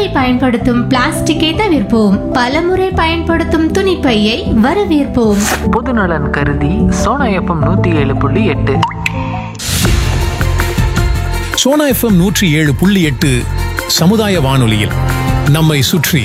தடவை பயன்படுத்தும் பிளாஸ்டிக்கை தவிர்ப்போம் பலமுறை பயன்படுத்தும் துணிப்பையை வரவேற்போம் பொதுநலன் கருதி சோனா எஃப்எம் நூற்றி ஏழு புள்ளி எட்டு சோனா எஃப்எம் நூற்றி ஏழு புள்ளி எட்டு சமுதாய வானொலியில் நம்மை சுற்றி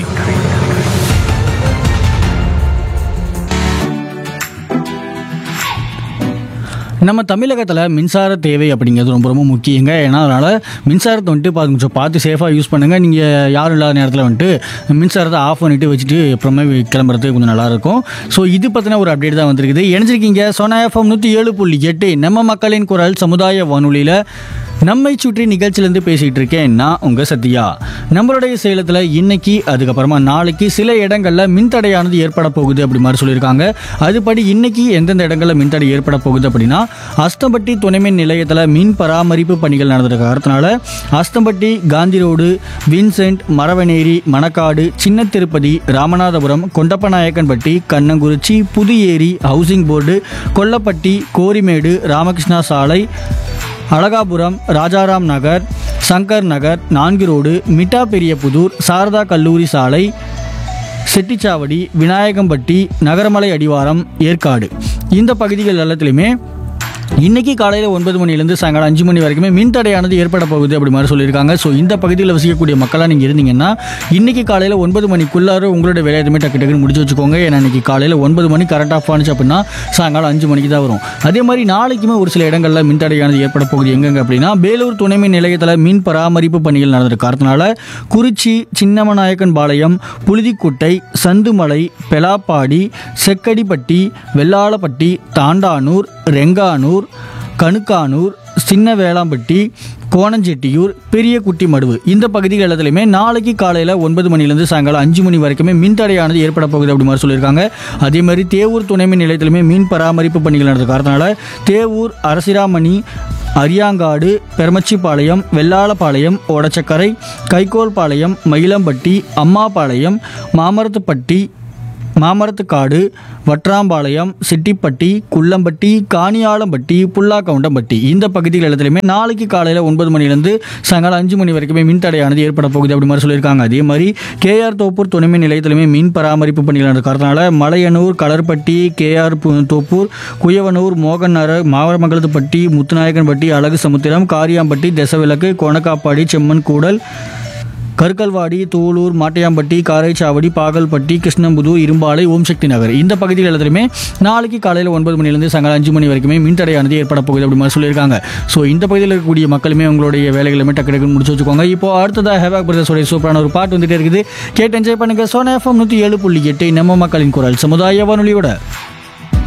நம்ம தமிழகத்தில் மின்சார தேவை அப்படிங்கிறது ரொம்ப ரொம்ப முக்கியங்க ஏன்னா அதனால் மின்சாரத்தை வந்துட்டு பா- கொஞ்சம் பார்த்து சேஃபாக யூஸ் பண்ணுங்கள் நீங்கள் யாரும் இல்லாத நேரத்தில் வந்துட்டு மின்சாரத்தை ஆஃப் பண்ணிவிட்டு வச்சுட்டு அப்புறமே கிளம்புறது கொஞ்சம் நல்லாயிருக்கும் ஸோ இது பற்றின ஒரு அப்டேட் தான் வந்திருக்குது இணைஞ்சிருக்கீங்க சோனா எஃப்எம் நூற்றி ஏழு புள்ளி எட்டு நம்ம மக்களின் குரல் சமுதாய வானொலியில் நம்மை சுற்றி நிகழ்ச்சியிலேருந்து பேசிகிட்டு இருக்கேன் நான் உங்கள் சத்யா நம்மளுடைய சேலத்தில் இன்னைக்கு அதுக்கப்புறமா நாளைக்கு சில இடங்களில் மின்தடையானது ஏற்பட போகுது அப்படி மாதிரி சொல்லியிருக்காங்க அதுபடி இன்னைக்கு எந்தெந்த இடங்களில் மின்தடை ஏற்பட போகுது அப்படின்னா அஸ்தம்பட்டி துணைமின் நிலையத்தில் மின் பராமரிப்பு பணிகள் நடந்திருக்க காரணத்தினால Asthampatti Gandhi road Vincent Maravaneri Manakkadu Chinna Tirupati Ramanathapuram Kondappanayakkanpatti Kannankurichi Pudueri housing board Kollapatti Gorimedu Ramakrishna சாலை அழகாபுரம் ராஜாராம் நகர் சங்கர் நகர் நான்கு ரோடு மிட்டா பெரியபுதூர் சாரதா கல்லூரி சாலை செட்டிச்சாவடி விநாயகம்பட்டி நகரமலை அடிவாரம் ஏற்காடு இந்த பகுதிகள் எல்லாத்துலேயுமே இன்னைக்கு காலையில் ஒன்பது மணிலேருந்து சாயங்காலம் அஞ்சு மணி வரைக்குமே மின்தடையானது ஏற்பட போகுது அப்படி மாதிரி சொல்லியிருக்காங்க ஸோ இந்த பகுதியில் வசிக்கக்கூடிய மக்களாக நீங்கள் இருந்தீங்கன்னா இன்னைக்கு காலையில் ஒன்பது மணிக்குள்ளார உங்களோட வேலையை எதுவுமே டக்கு டக்குன்னு முடிச்சு வச்சுக்கோங்க ஏன்னா இன்னைக்கு காலையில் ஒன்பது மணி கரண்ட் ஆஃப் ஆனிச்சு அப்படின்னா சாயங்காலம் அஞ்சு மணிக்கு தான் வரும் அதே மாதிரி நாளைக்குமே ஒரு சில இடங்களில் மின்தடையானது ஏற்பட போகுது எங்கெங்க அப்படின்னா வேலூர் துணை மின் நிலையத்தில் மின் பராமரிப்பு பணிகள் நடந்திருக்க காரணத்தினால குறிச்சி சின்னமநாயக்கன் பாளையம் புழுதிக்குட்டை சந்துமலை பெலாப்பாடி செக்கடிப்பட்டி வெள்ளாளப்பட்டி தாண்டானூர் ரெங்கானூர் கணுக்கானூர் சின்ன வேளாம்பட்டி கோணஞ்செட்டியூர் பெரிய குட்டி மடுவு இந்த பகுதிகள் எல்லாத்துலையுமே நாளைக்கு காலையில் ஒன்பது மணிலேருந்து சாயங்காலம் அஞ்சு மணி வரைக்குமே மின்தடையானது ஏற்பட போகுது அப்படி மாதிரி சொல்லியிருக்காங்க அதே மாதிரி தேவூர் துணை மின் நிலையத்திலுமே மின் பராமரிப்பு பணிகள் நடந்த காரணத்தினால தேவூர் அரசிராமணி அரியாங்காடு பெருமச்சிப்பாளையம் வெள்ளாளப்பாளையம் ஓடச்சக்கரை கைகோல்பாளையம் மயிலம்பட்டி அம்மாபாளையம் மாமரத்துப்பட்டி மாமரத்துக்காடு வட்ராம்பாளையம் சிட்டிப்பட்டி குள்ளம்பட்டி காணியாளம்பட்டி புல்லாக்கவுண்டம்பட்டி இந்த பகுதிகள் எல்லாத்துலையுமே நாளைக்கு காலையில் ஒன்பது மணிலேருந்து சாயங்காலம் அஞ்சு மணி வரைக்குமே மின்தடையானது ஏற்பட போகுது அப்படி மாதிரி சொல்லியிருக்காங்க அதே மாதிரி கேஆர் தோப்பூர் துணைமின் நிலையத்திலுமே மின் பராமரிப்பு பணிகள் நடந்த காரணத்தினால மலையனூர் களர்பட்டி கேஆர் பு- தோப்பூர் குயவனூர் மோகநர மாவரமங்கலத்துப்பட்டி முத்துநாயக்கன்பட்டி அழகு சமுத்திரம் காரியாம்பட்டி தெசவிலக்கு கொணக்காப்பாடி செம்மன் கூடல் கருக்கல்வாடி தூளூர் மாட்டையாம்பட்டி காரைச்சாவடி பாகல்பட்டி கிருஷ்ணம்புதூர் இரும்பாலை ஓம் சக்தி நகர் இந்த பகுதிகள் எல்லாத்துலையுமே நாளைக்கு காலையில் ஒன்பது மணிலேருந்து சாயங்காலம் அஞ்சு மணி வரைக்குமே மின்தடையானது ஏற்பட போகுது அப்படி மாதிரி சொல்லியிருக்காங்க ஸோ இந்த பகுதியில் இருக்கக்கூடிய மக்களுமே உங்களுடைய வேலைகளுமே டக்கு டக்குன்னு முடிச்சு வச்சுக்கோங்க இப்போ அடுத்ததாக ஹேவாக் பிரதர்ஸோடைய சூப்பரான ஒரு பாட்டு வந்துட்டே இருக்குது கேட்டு என்ஜாய் பண்ணுங்க சோனா எஃப்எம் நூற்றி ஏழு புள்ளி எட்டு நம்ம மக்களின் குரல் சமுதாய வானொலியோட